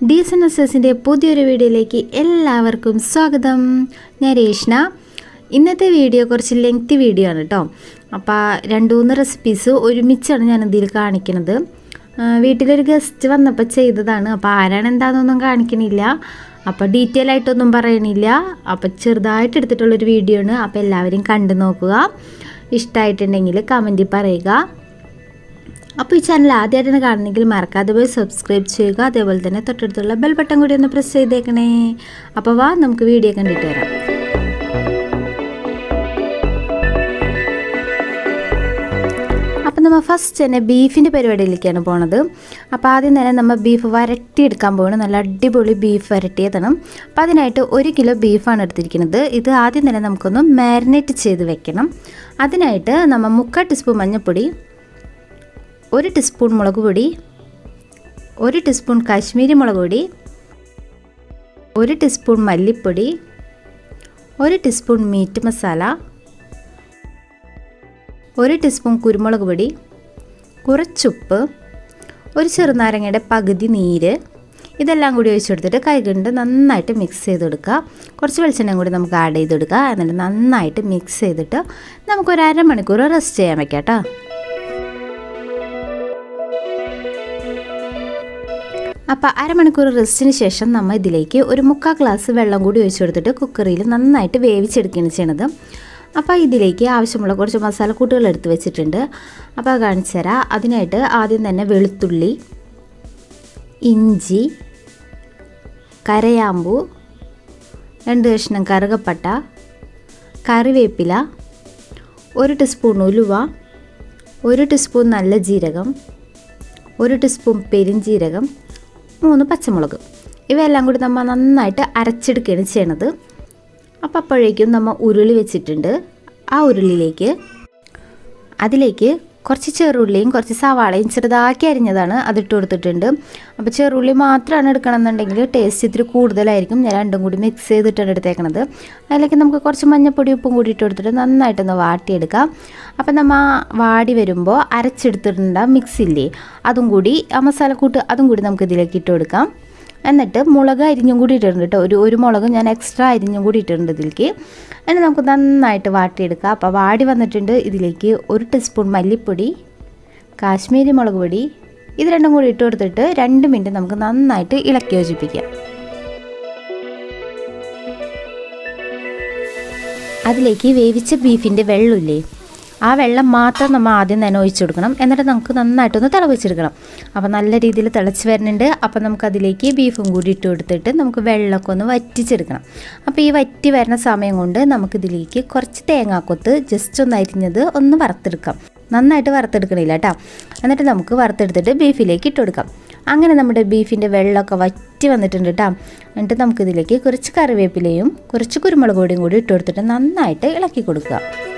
Decent എസ്എസിൻ്റെ പുതിയൊരു വീഡിയോയിലേക്ക് എല്ലാവർക്കും സ്വാഗതം ഞാൻ രേഷ്ണ ഇന്നത്തെ വീഡിയോ കുറച്ച് ലെങ്തി വീഡിയോ ആണ് കേട്ടോ അപ്പോൾ രണ്ട് മൂന്ന് റെസിപ്പീസ് ഒരുമിച്ചാണ് ഞാൻ ഇതിൽ കാണിക്കുന്നത് ആ, വീട്ടിലൊരു ഗസ്റ്റ് വന്നപ്പോൾ ചെയ്തതാണ് അപ്പോൾ ആരാണ് എന്താണെന്നൊന്നും കാണിക്കണില്ല അപ്പോൾ ഡീറ്റെയിൽ ആയിട്ടൊന്നും പറയണില്ല അപ്പോൾ ചെറുതായിട്ട് എടുത്തിട്ടുള്ളൊരു വീഡിയോ ആണ് അപ്പോൾ എല്ലാവരും കണ്ടു നോക്കുക ഇഷ്ടമായിട്ടുണ്ടെങ്കിൽ കമൻറ്റിൽ പറയുക അപ്പോൾ ഈ ചാനൽ ആദ്യമായിട്ടാണ് കാണുന്നെങ്കിൽ മറക്കാതെ പോയി സബ്സ്ക്രൈബ് ചെയ്യുക അതേപോലെ തന്നെ തൊട്ടടുത്തുള്ള ബെൽ ബട്ടൺ കൂടി ഒന്ന് പ്രസ് ചെയ്തേക്കണേ അപ്പോൾ വാ നമുക്ക് വീഡിയോ കണ്ടിട്ട് വരാം അപ്പം നമ്മൾ ഫസ്റ്റ് തന്നെ ബീഫിൻ്റെ പരിപാടിയിലേക്കാണ് പോണത് അപ്പോൾ ആദ്യം തന്നെ നമ്മൾ ബീഫ് വരട്ടിയെടുക്കാൻ പോകണം നല്ല അടിപൊളി ബീഫ് വരട്ടിയതാണ് അപ്പോൾ അതിനായിട്ട് ഒരു കിലോ ബീഫാണ് എടുത്തിരിക്കുന്നത് ഇത് ആദ്യം തന്നെ നമുക്കൊന്ന് മാരിനേറ്റ് ചെയ്ത് വെക്കണം അതിനായിട്ട് നമ്മൾ മുക്കാൽ ടീസ്പൂൺ മഞ്ഞൾപ്പൊടി ഒരു ടീസ്പൂൺ മുളക് പൊടി ഒരു ടീസ്പൂൺ കാശ്മീരി മുളക് പൊടി ഒരു ടീസ്പൂൺ മല്ലിപ്പൊടി ഒരു ടീസ്പൂൺ മീറ്റ് മസാല ഒരു ടീസ്പൂൺ കുരുമുളക് പൊടി കുറച്ചുപ്പ് ഒരു ചെറുനാരങ്ങയുടെ പകുതി നീര് ഇതെല്ലാം കൂടി ഒഴിച്ചു കൊടുത്തിട്ട് കൈകൊണ്ട് നന്നായിട്ട് മിക്സ് ചെയ്ത് കൊടുക്കുക കുറച്ച് വെളിച്ചെണ്ണയും കൂടി നമുക്ക് ആഡ് ചെയ്ത് കൊടുക്കുക എന്നിട്ട് നന്നായിട്ട് മിക്സ് ചെയ്തിട്ട് നമുക്കൊരു അരമണിക്കൂർ റെസ്റ്റ് ചെയ്യാൻ വെക്കാം കേട്ടോ അപ്പോൾ അരമണിക്കൂർ റെസ്റ്റിന് ശേഷം നമ്മൾ ഇതിലേക്ക് ഒരു മുക്കാൽ ഗ്ലാസ് വെള്ളം കൂടി ഒഴിച്ചു കൊടുത്തിട്ട് കുക്കറിൽ നന്നായിട്ട് വേവിച്ചെടുക്കുകയാണ് ചെയ്യണത് അപ്പോൾ ഇതിലേക്ക് ആവശ്യമുള്ള കുറച്ച് മസാലക്കൂട്ടുകൾ എടുത്ത് വെച്ചിട്ടുണ്ട് അപ്പോൾ അത് കാണിച്ചു തരാം അതിനായിട്ട് ആദ്യം തന്നെ വെളുത്തുള്ളി ഇഞ്ചി കരയാമ്പു രണ്ട് കഷ്ണം കറുകപ്പട്ട കറിവേപ്പില ഒരു ടീസ്പൂൺ ഉലുവ ഒരു ടീസ്പൂൺ നല്ല ജീരകം ഒരു ടീസ്പൂൺ പെരിഞ്ജീരകം മൂന്ന് പച്ചമുളക് ഇവയെല്ലാം കൂടി നമ്മൾ നന്നായിട്ട് അരച്ചെടുക്കുകയാണ് ചെയ്യണത് അപ്പോൾ അപ്പോഴേക്കും നമ്മൾ ഉരുളി വെച്ചിട്ടുണ്ട് ആ ഉരുളിയിലേക്ക് അതിലേക്ക് കുറച്ച് ചെറുള്ളിയും കുറച്ച് സവാളയും ചെറുതാക്കി അരിഞ്ഞതാണ് അതിട്ട് കൊടുത്തിട്ടുണ്ട് അപ്പോൾ ചെറുള്ളി മാത്രമാണ് എടുക്കണമെന്നുണ്ടെങ്കിൽ ടേസ്റ്റ് ഇത്തിരി കൂടുതലായിരിക്കും ഞാൻ രണ്ടും കൂടി മിക്സ് ചെയ്തിട്ടാണ് എടുത്തേക്കണത് അതിലേക്ക് നമുക്ക് കുറച്ച് മഞ്ഞപ്പൊടി ഉപ്പും കൂടി ഇട്ട് കൊടുത്തിട്ട് നന്നായിട്ടൊന്ന് വാട്ടിയെടുക്കാം അപ്പം നമ്മൾ വാടി വരുമ്പോൾ അരച്ചെടുത്തിട്ടുണ്ട് മിക്സില്ലേ അതും കൂടി ആ മസാലക്കൂട്ട് അതും കൂടി നമുക്ക് ഇതിലേക്ക് ഇട്ട് കൊടുക്കാം എന്നിട്ട് മുളക് അരിഞ്ഞും കൂടി ഇട്ടിട്ടുണ്ട് കേട്ടോ ഒരു ഒരു മുളക് ഞാൻ എക്സ്ട്രാ അരിഞ്ഞും കൂടി ഇട്ടിട്ടുണ്ട് ഇതിലേക്ക് എന്നിട്ട് നമുക്ക് നന്നായിട്ട് വാട്ടിയെടുക്കാം അപ്പോൾ വാടി വന്നിട്ടുണ്ട് ഇതിലേക്ക് ഒരു ടീസ്പൂൺ മല്ലിപ്പൊടി കാശ്മീരി മുളക് പൊടി ഇത് രണ്ടും കൂടി ഇട്ട് കൊടുത്തിട്ട് രണ്ട് മിനിറ്റ് നമുക്ക് നന്നായിട്ട് ഇളക്കി യോജിപ്പിക്കാം അതിലേക്ക് വേവിച്ച ബീഫിൻ്റെ വെള്ളമില്ലേ ആ വെള്ളം മാത്രം നമ്മൾ ആദ്യം തന്നെ ഒഴിച്ചു കൊടുക്കണം എന്നിട്ട് നമുക്ക് നന്നായിട്ടൊന്ന് തിളപ്പിച്ചെടുക്കണം അപ്പോൾ നല്ല രീതിയിൽ തിളച്ച് വരുന്നുണ്ട് അപ്പോൾ നമുക്ക് അതിലേക്ക് ബീഫും കൂടി ഇട്ട് കൊടുത്തിട്ട് നമുക്ക് വെള്ളമൊക്കെ ഒന്ന് വറ്റിച്ചെടുക്കണം അപ്പോൾ ഈ വറ്റി വരുന്ന സമയം കൊണ്ട് നമുക്കിതിലേക്ക് കുറച്ച് തേങ്ങാക്കൊത്ത് ജസ്റ്റ് ഒന്ന് അരിഞ്ഞത് ഒന്ന് വറുത്തെടുക്കാം നന്നായിട്ട് വറുത്തെടുക്കണില്ല കേട്ടോ എന്നിട്ട് നമുക്ക് വറുത്തെടുത്തിട്ട് ബീഫിലേക്ക് ഇട്ട് കൊടുക്കാം അങ്ങനെ നമ്മുടെ ബീഫിൻ്റെ വെള്ളമൊക്കെ വറ്റി വന്നിട്ടുണ്ട് കേട്ടോ എന്നിട്ട് നമുക്കിതിലേക്ക് കുറച്ച് കറിവേപ്പിലയും കുറച്ച് കുരുമുളക് പൊടിയും കൂടി ഇട്ട് കൊടുത്തിട്ട് നന്നായിട്ട് ഇളക്കി കൊടുക്കുക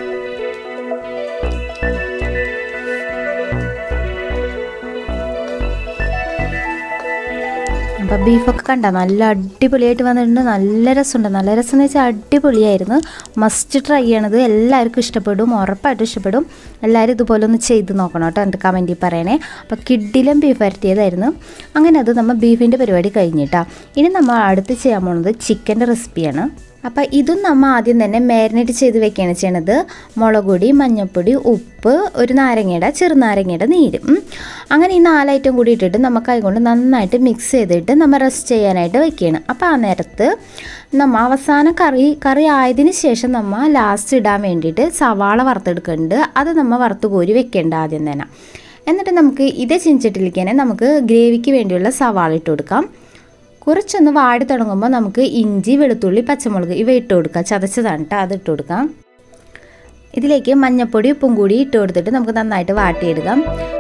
അപ്പോൾ ബീഫൊക്കെ കണ്ട നല്ല അടിപൊളിയായിട്ട് വന്നിട്ടുണ്ട് നല്ല രസമുണ്ട് നല്ല രസം എന്ന് വെച്ചാൽ അടിപൊളിയായിരുന്നു മസ്റ്റ് ട്രൈ ചെയ്യണത് എല്ലാവർക്കും ഇഷ്ടപ്പെടും ഉറപ്പായിട്ടും ഇഷ്ടപ്പെടും എല്ലാവരും ഇതുപോലെ ഒന്ന് ചെയ്ത് നോക്കണം കേട്ടോ എൻ്റെ കമൻറ്റിൽ പറയണേ അപ്പോൾ കിഡിലും ബീഫ് വരട്ടിയതായിരുന്നു അങ്ങനെ അത് നമ്മൾ ബീഫിൻ്റെ പരിപാടി കഴിഞ്ഞിട്ടാ ഇനി നമ്മൾ അടുത്ത് ചെയ്യാൻ പോകുന്നത് ചിക്കൻ്റെ റെസിപ്പിയാണ് അപ്പോൾ ഇതും നമ്മൾ ആദ്യം തന്നെ മാരിനേറ്റ് ചെയ്ത് വെക്കുകയാണ് ചെയ്യണത് മുളക് പൊടി മഞ്ഞൾപ്പൊടി ഉപ്പ് ഒരു നാരങ്ങയുടെ ചെറുനാരങ്ങയുടെ നീര് ഉം. അങ്ങനെ ഈ നാല് ഐറ്റം കൂടി ഇട്ടിട്ട് നമുക്ക് അതുകൊണ്ട് നന്നായിട്ട് മിക്സ് ചെയ്തിട്ട് നമ്മൾ റെസ്റ്റ് ചെയ്യാനായിട്ട് വെക്കുകയാണ് അപ്പോൾ ആ നേരത്ത് നമ്മൾ അവസാനം കറി കറി ആയതിന് ശേഷം നമ്മൾ ലാസ്റ്റ് ഇടാൻ വേണ്ടിയിട്ട് സവാള വറുത്തെടുക്കുന്നുണ്ട് അത് നമ്മൾ വറുത്ത് കോരി വെക്കേണ്ട ആദ്യം തന്നെ എന്നിട്ട് നമുക്ക് ഇതേ ചിഞ്ചട്ടിലേക്ക് തന്നെ നമുക്ക് ഗ്രേവിക്ക് വേണ്ടിയുള്ള സവാള ഇട്ട് കൊടുക്കാം കുറച്ചൊന്ന് വാടി തുടങ്ങുമ്പോൾ നമുക്ക് ഇഞ്ചി വെളുത്തുള്ളി പച്ചമുളക് ഇവ ഇട്ട് കൊടുക്കാം ചതച്ചതാണ് കേട്ടോ അത് ഇട്ട് കൊടുക്കാം ഇതിലേക്ക് മഞ്ഞൾപ്പൊടി ഉപ്പും കൂടി ഇട്ട് കൊടുത്തിട്ട് നമുക്ക് നന്നായിട്ട് വാട്ടിയെടുക്കാം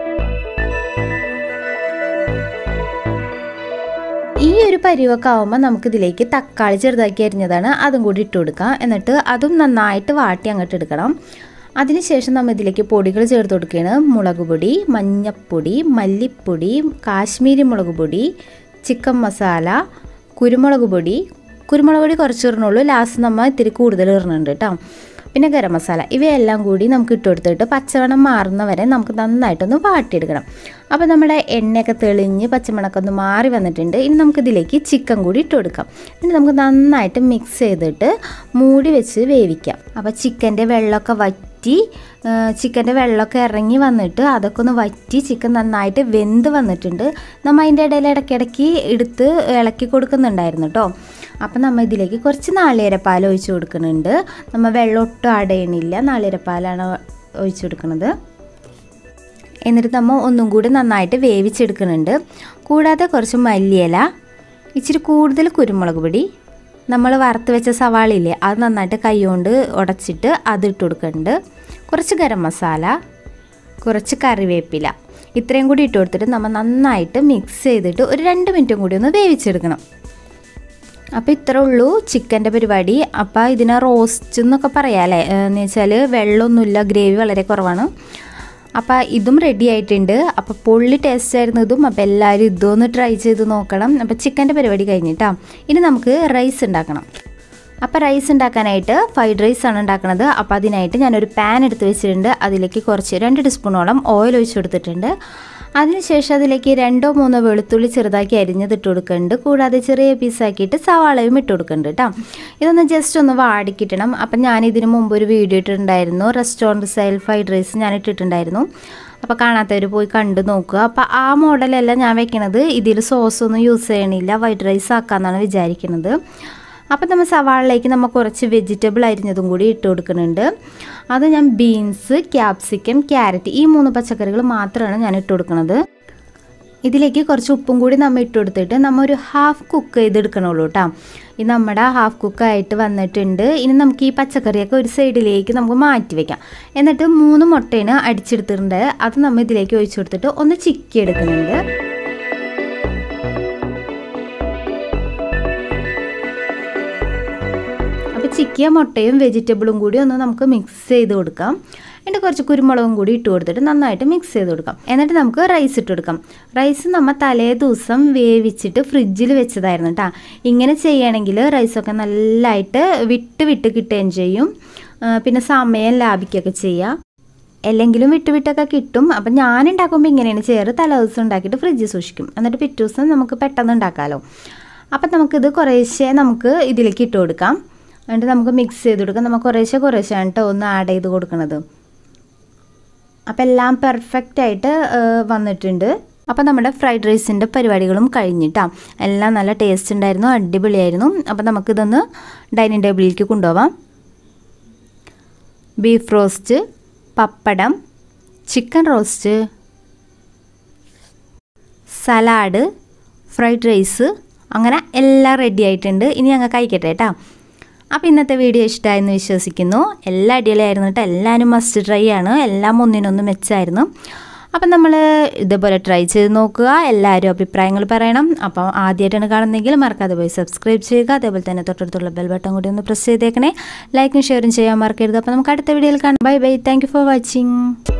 ഈ ഒരു പരിവൊക്കെ ആകുമ്പോൾ നമുക്കിതിലേക്ക് തക്കാളി ചെറുതാക്കി അരിഞ്ഞതാണ് അതും കൂടി ഇട്ട് കൊടുക്കാം എന്നിട്ട് അതും നന്നായിട്ട് വാട്ടി അങ്ങോട്ട് എടുക്കണം അതിനുശേഷം നമ്മൾ ഇതിലേക്ക് പൊടികൾ ചേർത്ത് കൊടുക്കുകയാണ് മുളക് പൊടി മഞ്ഞൾപ്പൊടി മല്ലിപ്പൊടി കാശ്മീരി മുളക് പൊടി ചിക്കൻ മസാല കുരുമുളക് പൊടി കുരുമുളക് പൊടി കുറച്ച് ഇടണുള്ളൂ ലാസ്റ്റ് നമ്മൾ ഇത്തിരി കൂടുതൽ ഇടുന്നുണ്ട് കേട്ടോ പിന്നെ ഗരം മസാല ഇവയെല്ലാം കൂടി നമുക്ക് ഇട്ട് കൊടുത്തിട്ട് പച്ചമണം മാറുന്ന വരെ നമുക്ക് നന്നായിട്ടൊന്ന് വാട്ടിയെടുക്കണം അപ്പോൾ നമ്മുടെ എണ്ണയൊക്കെ തെളിഞ്ഞ് പച്ചമണമൊക്കെ ഒന്ന് മാറി വന്നിട്ടുണ്ട് ഇനി നമുക്കിതിലേക്ക് ചിക്കൻ കൂടി ഇട്ട് കൊടുക്കാം ഇനി നമുക്ക് നന്നായിട്ട് മിക്സ് ചെയ്തിട്ട് മൂടി വെച്ച് വേവിക്കാം അപ്പോൾ ചിക്കൻ്റെ വെള്ളമൊക്കെ വറ്റി ചിക്കൻ്റെ വെള്ളമൊക്കെ ഇറങ്ങി വന്നിട്ട് അതൊക്കെ ഒന്ന് വറ്റി ചിക്കൻ നന്നായിട്ട് വെന്ത് വന്നിട്ടുണ്ട് നമ്മൾ അതിൻ്റെ ഇടയിൽ ഇടയ്ക്കിടയ്ക്ക് എടുത്ത് ഇളക്കി കൊടുക്കുന്നുണ്ടായിരുന്നു കേട്ടോ അപ്പം നമ്മൾ ഇതിലേക്ക് കുറച്ച് നാളികേരപ്പാൽ ഒഴിച്ച് കൊടുക്കുന്നുണ്ട് നമ്മൾ വെള്ളം ഒട്ടും അടയണില്ല നാളികേരപ്പാലാണ് ഒഴിച്ച് കൊടുക്കുന്നത് എന്നിട്ട് നമ്മൾ ഒന്നും കൂടി നന്നായിട്ട് വേവിച്ചെടുക്കുന്നുണ്ട് കൂടാതെ കുറച്ച് മല്ലിയില ഇച്ചിരി കൂടുതൽ കുരുമുളക് പൊടി നമ്മൾ വറുത്ത് വെച്ച സവാളയില്ലേ അത് നന്നായിട്ട് കൈകൊണ്ട് ഉടച്ചിട്ട് അത് ഇട്ട് കൊടുക്കുന്നുണ്ട് കുറച്ച് ഗരം മസാല കുറച്ച് കറിവേപ്പില ഇത്രയും കൂടി ഇട്ട് കൊടുത്തിട്ട് നമ്മൾ നന്നായിട്ട് മിക്സ് ചെയ്തിട്ട് ഒരു രണ്ട് മിനിറ്റും കൂടി ഒന്ന് വേവിച്ചെടുക്കണം അപ്പോൾ ഇത്രേ ഉള്ളൂ ചിക്കൻ്റെ പരിപാടി അപ്പോൾ ഇതിനെ റോസ്റ്റ് എന്നൊക്കെ പറയാമല്ലേ എന്ന് വെച്ചാൽ വെള്ളമൊന്നുമില്ല ഗ്രേവി വളരെ കുറവാണ് അപ്പോൾ ഇതും റെഡി ആയിട്ടുണ്ട് അപ്പോൾ പൊള്ളി ടേസ്റ്റ് ആയിരുന്നു ഇതും അപ്പോൾ എല്ലാവരും ഇതൊന്ന് ട്രൈ ചെയ്ത് നോക്കണം അപ്പോൾ ചിക്കൻ്റെ പരിപാടി കഴിഞ്ഞിട്ടാ ഇനി നമുക്ക് റൈസ് ഉണ്ടാക്കണം അപ്പോൾ റൈസ് ഉണ്ടാക്കാനായിട്ട് ഫ്രൈഡ് റൈസ് ആണ് ഉണ്ടാക്കുന്നത് അപ്പോൾ അതിനായിട്ട് ഞാനൊരു പാൻ എടുത്ത് വെച്ചിട്ടുണ്ട് അതിലേക്ക് കുറച്ച് രണ്ട് ടീസ്പൂണോളം ഓയിൽ ഒഴിച്ച് കൊടുത്തിട്ടുണ്ട് അതിനുശേഷം അതിലേക്ക് രണ്ടോ മൂന്നോ വെളുത്തുള്ളി ചെറുതാക്കി അരിഞ്ഞത് ഇട്ട് കൊടുക്കുന്നുണ്ട് കൂടാതെ ചെറിയ പീസാക്കിയിട്ട് സവാളയും ഇട്ട് കൊടുക്കുന്നുണ്ട് കേട്ടോ ഇതൊന്ന് ജസ്റ്റ് ഒന്ന് വാടിക്കിട്ടണം അപ്പം ഞാൻ ഇതിന് മുമ്പ് ഒരു വീഡിയോ ഇട്ടിട്ടുണ്ടായിരുന്നു റെസ്റ്റോറൻറ്റ് സ്റ്റൈൽ ഫ്രൈഡ് റൈസ് ഞാൻ ഇട്ടിട്ടുണ്ടായിരുന്നു അപ്പോൾ കാണാത്തവർ പോയി കണ്ടു നോക്കുക അപ്പോൾ ആ മോഡലല്ല ഞാൻ വെക്കണത് ഇതിൽ സോസൊന്നും യൂസ് ചെയ്യണില്ല വൈറ്റ് റൈസ് ആക്കാമെന്നാണ് വിചാരിക്കുന്നത് അപ്പോൾ നമ്മൾ സവാളിലേക്ക് നമ്മൾ കുറച്ച് വെജിറ്റബിൾ അരിഞ്ഞതും കൂടി ഇട്ട് കൊടുക്കുന്നുണ്ട് അത് ഞാൻ ബീൻസ് ക്യാപ്സിക്കം ക്യാരറ്റ് ഈ മൂന്ന് പച്ചക്കറികൾ മാത്രമാണ് ഞാൻ ഇട്ട് കൊടുക്കുന്നത് ഇതിലേക്ക് കുറച്ച് ഉപ്പും കൂടി നമ്മൾ ഇട്ട് കൊടുത്തിട്ട് നമ്മൾ ഒരു ഹാഫ് കുക്ക് ചെയ്തെടുക്കണുള്ളൂ കേട്ടോ ഇത് നമ്മുടെ ഹാഫ് കുക്കായിട്ട് വന്നിട്ടുണ്ട് ഇനി നമുക്ക് ഈ പച്ചക്കറിയൊക്കെ ഒരു സൈഡിലേക്ക് നമുക്ക് മാറ്റി വെക്കാം എന്നിട്ട് മൂന്ന് മുട്ടേന് അടിച്ചെടുത്തിട്ടുണ്ട് അത് നമ്മൾ ഇതിലേക്ക് ഒഴിച്ചു കൊടുത്തിട്ട് ഒന്ന് ചിക്കി എടുക്കുന്നുണ്ട് അപ്പോൾ ചിക്കിയ മുട്ടയും വെജിറ്റബിളും കൂടി ഒന്ന് നമുക്ക് മിക്സ് ചെയ്ത് കൊടുക്കാം എന്നിട്ട് കുറച്ച് കുരുമുളകും കൂടി ഇട്ട് കൊടുത്തിട്ട് നന്നായിട്ട് മിക്സ് ചെയ്ത് കൊടുക്കാം എന്നിട്ട് നമുക്ക് റൈസ് ഇട്ട് കൊടുക്കാം റൈസ് നമ്മൾ തലേ ദിവസം വേവിച്ചിട്ട് ഫ്രിഡ്ജിൽ വെച്ചതായിരുന്നു കേട്ടോ ഇങ്ങനെ ചെയ്യണമെങ്കിൽ റൈസൊക്കെ നല്ലതായിട്ട് വിട്ട് വിട്ട് കിട്ടുകയും ചെയ്യും പിന്നെ സമയം ലാഭിക്കുകയൊക്കെ ചെയ്യാം അല്ലെങ്കിലും വിട്ട് വിട്ടൊക്കെ കിട്ടും അപ്പം ഞാൻ ഉണ്ടാക്കുമ്പോൾ ഇങ്ങനെയാണ് ചെയ്യാറ് തലേ ദിവസം ഉണ്ടാക്കിയിട്ട് ഫ്രിഡ്ജിൽ സൂക്ഷിക്കും എന്നിട്ട് പിറ്റേ ദിവസം നമുക്ക് പെട്ടെന്ന് ഉണ്ടാക്കാമല്ലോ അപ്പം നമുക്കിത് കുറേശ്ശെ നമുക്ക് ഇതിലേക്ക് ഇട്ട് കൊടുക്കാം എന്നിട്ട് നമുക്ക് മിക്സ് ചെയ്ത് കൊടുക്കാം നമുക്ക് കുറേശ്ശെ കുറേശ്ശെയാണ് കേട്ടോ ഒന്ന് ആഡ് ചെയ്ത് കൊടുക്കുന്നത് അപ്പം എല്ലാം പെർഫെക്റ്റ് ആയിട്ട് വന്നിട്ടുണ്ട് അപ്പോൾ നമ്മുടെ ഫ്രൈഡ് റൈസിൻ്റെ പരിപാടികളും കഴിഞ്ഞിട്ടാണ് എല്ലാം നല്ല ടേസ്റ്റ് ഉണ്ടായിരുന്നു അടിപൊളിയായിരുന്നു അപ്പോൾ നമുക്കിതൊന്ന് ഡൈനിങ് ടേബിളിലേക്ക് കൊണ്ടുപോവാം beef roast pappadam chicken roast salad fried rice അങ്ങനെ എല്ലാം റെഡി ആയിട്ടുണ്ട് ഇനി ഞങ്ങൾ കഴിക്കട്ടെ കേട്ടോ അപ്പോൾ ഇന്നത്തെ വീഡിയോ ഇഷ്ടമായെന്ന് വിശ്വസിക്കുന്നു എല്ലാ അടിപൊളിയായിരുന്നു കേട്ടോ എല്ലാവരും മസ്റ്റ് ട്രൈ ആണ് എല്ലാം ഒന്നിനൊന്ന് മെച്ചായിരുന്നു അപ്പം നമ്മൾ ഇതേപോലെ ട്രൈ ചെയ്ത് നോക്കുക എല്ലാവരും അഭിപ്രായങ്ങൾ പറയണം അപ്പം ആദ്യമായിട്ടാണ് കാണുന്നതെങ്കിൽ മറക്കാതെ പോയി സബ്സ്ക്രൈബ് ചെയ്യുക അതേപോലെ തന്നെ തൊട്ടടുത്തുള്ള ബെൽ ബട്ടൺ കൂടി ഒന്ന് പ്രസ് ചെയ്തേക്കണേ ലൈക്കും ഷെയറും ചെയ്യാൻ മറക്കരുത് അപ്പോൾ നമുക്ക് അടുത്ത വീഡിയോയിൽ കാണാം bye bye thank for watching